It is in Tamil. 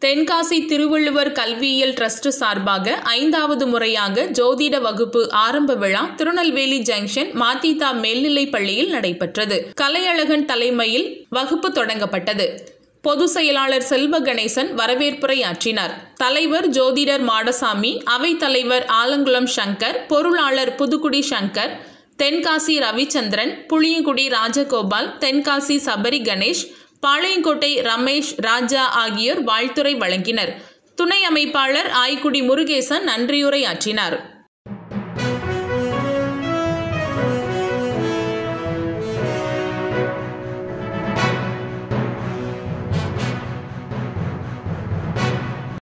தென்காசி திருவள்ளுவர் கல்வியியல் ட்ரஸ்ட் சார்பாக ஐந்தாவது முறையாக ஜோதிட வகுப்பு ஆரம்ப விழா திருநெல்வேலி ஜங்ஷன் மாத்திதா மேல்நிலைப் பள்ளியில் நடைபெற்றது கலையழகன் தலைமையில் வகுப்பு தொடங்கப்பட்டது பொதுச் செயலாளர் செல்வ கணேசன் வரவேற்புரையாற்றினார் தலைவர் ஜோதிடர் மாடசாமி அவைத் தலைவர் ஆலங்குளம் சங்கர் பொருளாளர் புதுக்குடி சங்கர் தென்காசி ரவிச்சந்திரன் புளியங்குடி ராஜகோபால் தென்காசி சபரி கணேஷ் பாளையங்கோட்டை ரமேஷ் ராஜா ஆகியோர் வாழ்த்துரை வழங்கினர் துணை அமைப்பாளர் ஆய்க்குடி முருகேசன் நன்றியுரையாற்றினார்